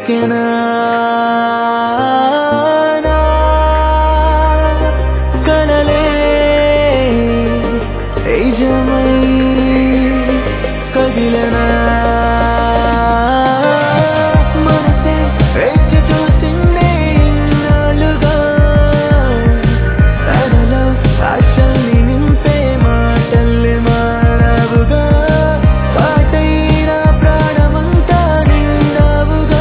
దొరికెనా నా కలలే నిజమై కదిలనా మనసే వేచి చూసిందే ఇన్నాళ్ళుగా తనలో ఆశల్ని నింపే మాటల్ని మానవుగా పాటైన ప్రాణమంతా నిండావుగా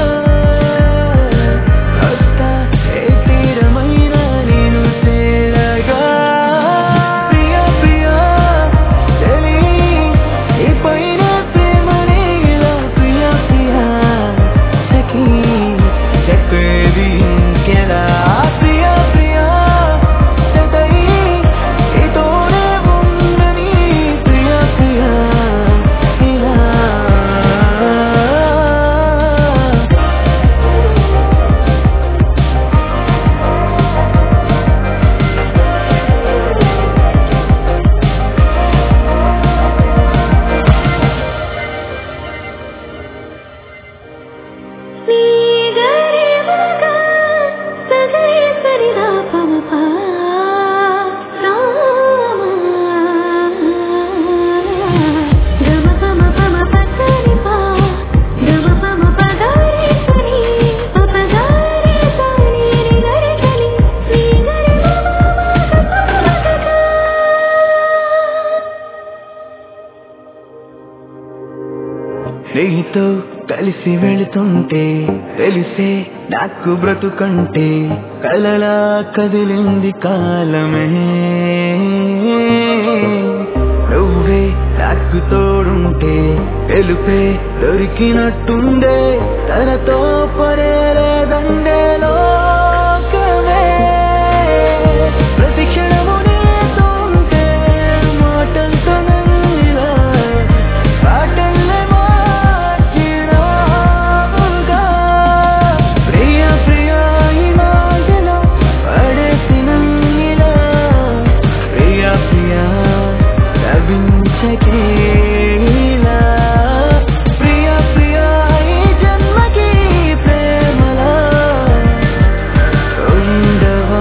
వస్తా ఏ తీరమైన నేను చేరగా ప్రియ ప్రియ తెలి ఈ పైన ప్రేమనే ఇలా ప్రియ ప్రియ సఖీ చెప్పేది ఇంకెలా ప్రియ ప్రియ జతై నీతోనే ఉండని ప్రియ ప్రియ ఇలా నీ గరిమగా సగరి సరిదా పమప రామ గమ పమ పమ పసరి పా గమ పమ పగరి సరి పప గరి సరి ని గరి గలి నీ గరి మమ మగ నీతో కలిసి వెళుతుంటే తెలిసే నాకు బ్రతుకంటే కలలా కదిలింది కాలమే నువ్వే నాకు తోడుంటే తెలుపే దొరికినట్టుండే తనతో పరేలేదండే లోకమే ప్రతి క్షణము నీతో ఉంటే మాటలతో నన్నిలా పాటల్లే మార్చినావుగా ప్రియ ప్రియ ఈ మాటలో పడేసినంగిలా ప్రియ ప్రియ లభించకేలా ప్రియ ప్రియ ఈ జన్మకి ప్రేమలా ఉండవా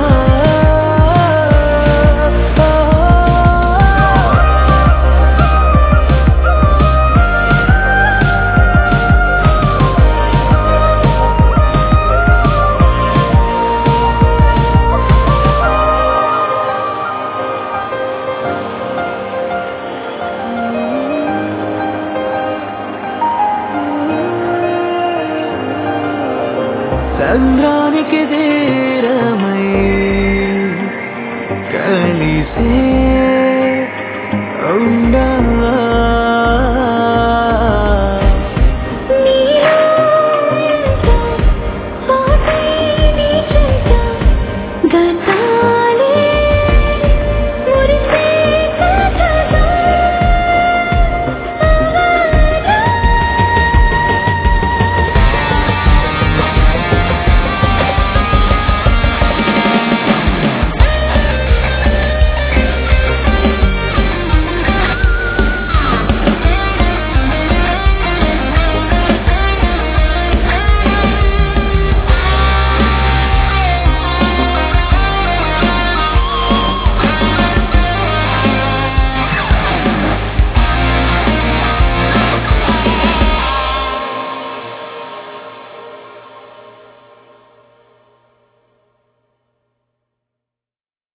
సంద్రానికి తీరమై కలిసే ఉండా